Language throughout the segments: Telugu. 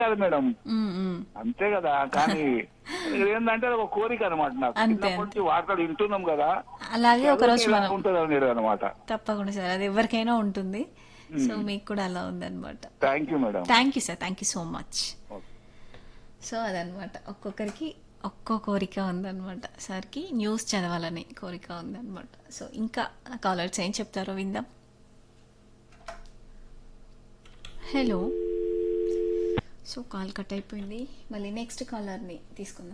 కాదు మేడం ఉమ్, ఉమ్. అంతే కదా కానీ ఏంటంటే అది ఒక కోరిక అనమాట నాకు అంతే, చిన్నప్పటి నుంచి వార్తలు వింటున్నాం కదా అలాగే ఒక రోజు మనం ఉంటుంది అనేది అనమాట తప్పకుండా సార్ అది ఎవరికైనా ఉంటుంది సో మీకు కూడా అలా ఉందన్నమాట thank you madam thank you sir thank you so much so అదనమాట ఒక్కొక్కరికి ఒక్కో కోరిక ఉందన్నమాట సార్కి న్యూస్ చదవాలని కోరిక ఉందన్నమాట సో ఇంకా కాలర్స్ ఏం చెప్తారో విందాం హలో సో కాల్ కట్ అయిపోయింది మళ్ళీ నెక్స్ట్ కాలర్ని తీసుకుందాం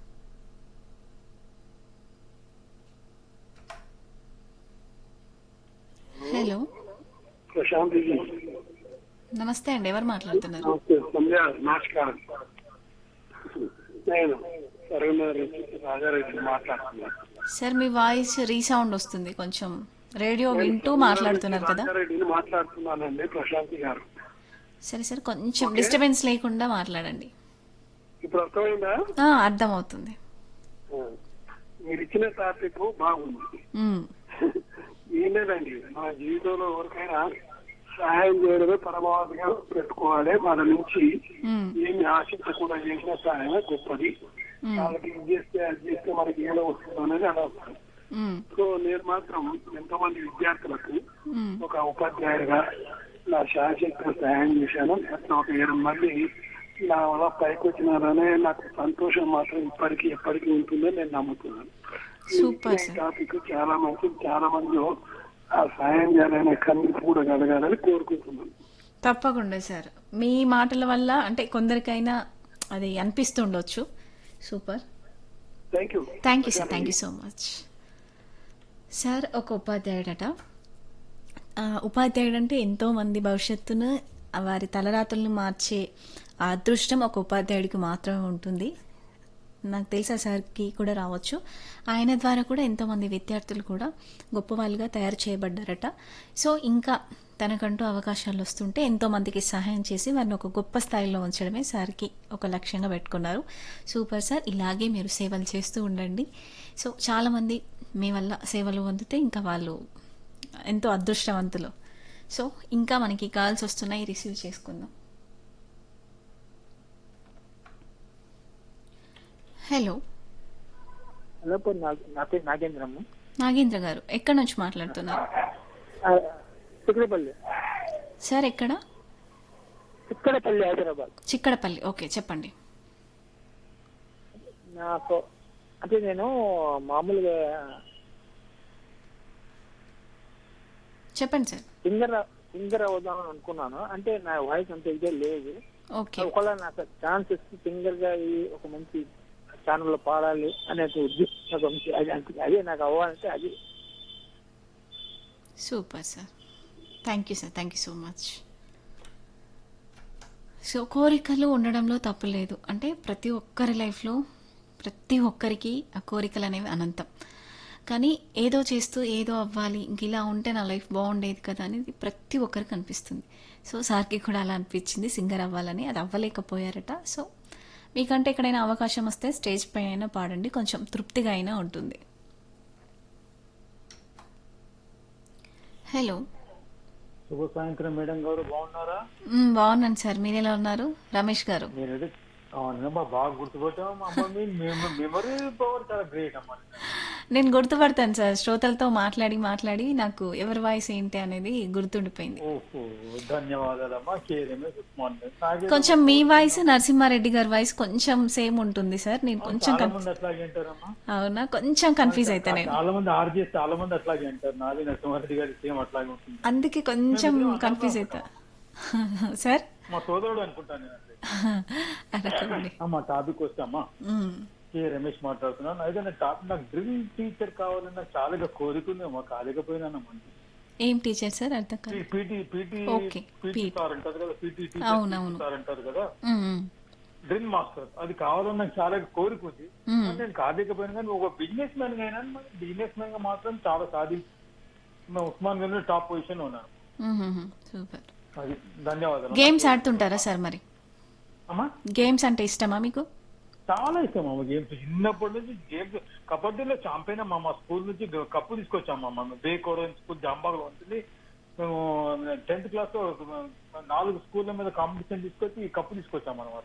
హలో ప్రశాంత్ జీ నమస్తే అండి ఎవరు మాట్లాడుతున్నారు నమస్తే సంధ్య నమస్కారం నేను కరీంనగర్ నుంచి రాజారెడ్డి మాట్లాడుతున్నాను సార్ మీ వాయిస్ రీసౌండ్ వస్తుంది కొంచెం రేడియో వింటూ మాట్లాడుతున్నారు కదా రాజారెడ్డిని మాట్లాడుతున్నానండి ప్రశాంత్ గారు సరే సార్ కొంచెం డిస్టర్బెన్స్ లేకుండా మాట్లాడండి ఇప్పుడు అర్థమైందా ఆ, అర్థమవుతుంది మీరు ఇచ్చిన టాపిక్ బాగుంది ఉమ్, ఏం లేదండి మన జీవితంలో ఎవరికైనా సహాయం చేయడమే పరమావధిగా పెట్టుకోవాలి మన నుంచి ఉమ్, ఏమి ఆశించకుండా చేసిన సహాయమే గొప్పది ఉమ్, వాళ్ళకి ఇది చేస్తే అది చేస్తే మనకి ఏదో వస్తుంది అనేది అనవసరం ఉమ్, సో నేను మాత్రం ఎంతో మంది విద్యార్థులకు ఉమ్, ఒక ఉపాధ్యాయుడిగా నా శాశక్తిగా సహాయం చేశాను అట్లా ఒక ఏడు మంది నా వల్ల పైకి వచ్చినారనే నాకు సంతోషం మాత్రం ఇప్పటికీ ఎప్పటికీ ఉంటుందని నేను నమ్ముతున్నాను సూపర్ ఈ సార్ టాపిక్ చాలా మంది చాలా మంది ఆ సహాయం చేయాలనే కన్ను కూడా కలగాలని కోరుకుంటున్నాను తప్పకుండా సార్ మీ మాటల వల్ల అంటే కొందరికైనా అది అనిపిస్తుండొచ్చు super thank you thank you sir thank you so much sir ఒక ఉపాధ్యాయుడట ఆ, ఉపాధ్యాయుడు అంటే ఎంతో మంది భవిష్యత్తును ఆ వారి తలరాతలను మార్చే ఆ అదృష్టం ఒక ఉపాధ్యాయుడికి మాత్రమే ఉంటుంది నాకు తెలిసి ఆ సార్కి కూడా రావచ్చు ఆయన ద్వారా కూడా ఎంతోమంది విద్యార్థులు కూడా గొప్పవాళ్ళుగా తయారు చేయబడ్డారట సో ఇంకా తనకంటూ అవకాశాలు వస్తుంటే ఎంతో మందికి సహాయం చేసి వారిని ఒక గొప్ప స్థాయిలో ఉంచడమే సార్కి ఒక లక్ష్యంగా పెట్టుకున్నారు సూపర్ సార్ ఇలాగే మీరు సేవలు చేస్తూ ఉండండి సో చాలామంది మీ వల్ల సేవలు పొందితే ఇంకా వాళ్ళు ఎంతో అదృష్టవంతులు సో ఇంకా మనకి కాల్స్ వస్తున్నాయి రిసీవ్ చేసుకుందాం హలో హలో పో నా నా పేరు నాగేంద్రమ్మ నాగేంద్ర గారు ఎక్కడి నుంచి మాట్లాడుతున్నారు చిక్కడపల్లి సార్ ఎక్కడ చిక్కడపల్లి హైదరాబాద్ చిక్కడపల్లి ఓకే చెప్పండి నాకు అంటే నేను మామూలుగా చెప్పండి సార్ సింగర్ సింగర్ అవుదాం అనుకున్నాను అంటే నా వాయిస్ అంత ఇదే లేదు ఓకే ఒకవేళ నాకు ఛాన్స్ ఇస్తే సింగర్ గా ఈ ఒక మంచి ఛానల్లో పాడాలి అనే ఒక ఉద్దేశం నాకు ఉంది. అది అంతే. అదే నాకు అవ్వాలంటే అది super sir thank you sir thank you so much so కోరికలు ఉండడంలో తప్పు లేదు అంటే ప్రతి ఒక్కరి లైఫ్లో ప్రతి ఒక్కరికి ఆ కోరికలు అనేవి అనంతం కానీ ఏదో చేస్తూ ఏదో అవ్వాలి ఇంక ఇలా ఉంటే నా లైఫ్ బాగుండేది కదా అనేది ప్రతి ఒక్కరికి అనిపిస్తుంది సో సార్కి కూడా అలా అనిపించింది సింగర్ అవ్వాలని అది అవ్వలేకపోయారట సో మీకంటే ఎక్కడైనా అవకాశం వస్తే స్టేజ్ పైన అయినా పాడండి కొంచెం తృప్తిగా అయినా ఉంటుంది హలో శుభ సాయంత్రం మేడం గారు బాగున్నారా మ్, బాగున్నాను సార్ మీరు ఎలా ఉన్నారు రమేష్ గారు నేనైతే అవునమ్మా బాగా గుర్తుపట్టాము అమ్మ మీ మెమరీ పవర్ చాలా గ్రేట్ అమ్మా నేను గుర్తుపడతాను సార్ శ్రోతలతో మాట్లాడి మాట్లాడి నాకు ఎవరి వాయిస్ ఏంటి అనేది గుర్తుండిపోయింది ఓహో ధన్యవాదాలమ్మా కే రమేష్ ఉస్మాన్ నాకే కొంచెం మీ వాయిస్ నరసింహారెడ్డి గారి వాయిస్ కొంచెం సేమ్ ఉంటుంది సార్ నేను కొంచెం చాలా కన్- మంది అట్లాగే అంటారమ్మా అవునా కొంచెం కన్ఫ్యూజ్ అవుతా నేను చాలా మంది ఆర్జీఎస్ చాలా మంది అట్లాగే అంటారు నాది నరసింహారెడ్డి గారి సేమ్ అట్లాగే ఉంటుంది అందుకే కొంచెం కన్ఫ్యూజ్ అవుతా సార్ మా సోదరుడు అనుకుంటాను నేను అట్లే. అడగండి అమ్మా టాపిక్ వస్తామా మ్, కే రమేష్ మాట్లాడుతున్నాను అయితే నా టాపిక్ నాకు డ్రిల్ టీచర్ కావాలని నాకు చాలా కోరికుందేమో కాలేకపోయినానమ్మా ఏం టీచర్ సార్ అర్థం కాదు PT PT Okay, PT PT. Sir అంటారు కదా పీటీ అవునవును. సార్ అంటారు కదా మ్, మ్, డ్రిల్ మాస్టర్ అది కావాలని నాకు చాలా కోరిక ఉంది మ్. నేను కాదేకపోయినా కానీ ఒక బిజినెస్ మ్యాన్ అయినా బిజినెస్ మ్యాన్ గా మాత్రం చాలా సాధి నా ఉస్మాన్ గంజ్ టాప్ పొజిషన్ ఉన్నాను మ్, మ్, మ్, సూపర్ అది ధన్యవాదాలు గేమ్స్ ఆడుతుంటారా సార్ మరి అమ్మా గేమ్స్ అంటే ఇష్టమా మీకు చాలా ఇష్టం అమ్మ గేమ్స్ చిన్నప్పటి నుంచి గేమ్స్ కబడ్డీలో ఛాంపియన్ అమ్మ మా స్కూల్ నుంచి కప్పు తీసుకొచ్చాము అమ్మ బే కోరన్ స్కూల్ జాంబాగ్లో ఉంటుంది మేము టెన్త్ క్లాస్ లో నాలుగు స్కూళ్ళ మీద కాంపిటీషన్ తీసుకొచ్చి ఈ కప్పు తీసుకొచ్చాం అనమాట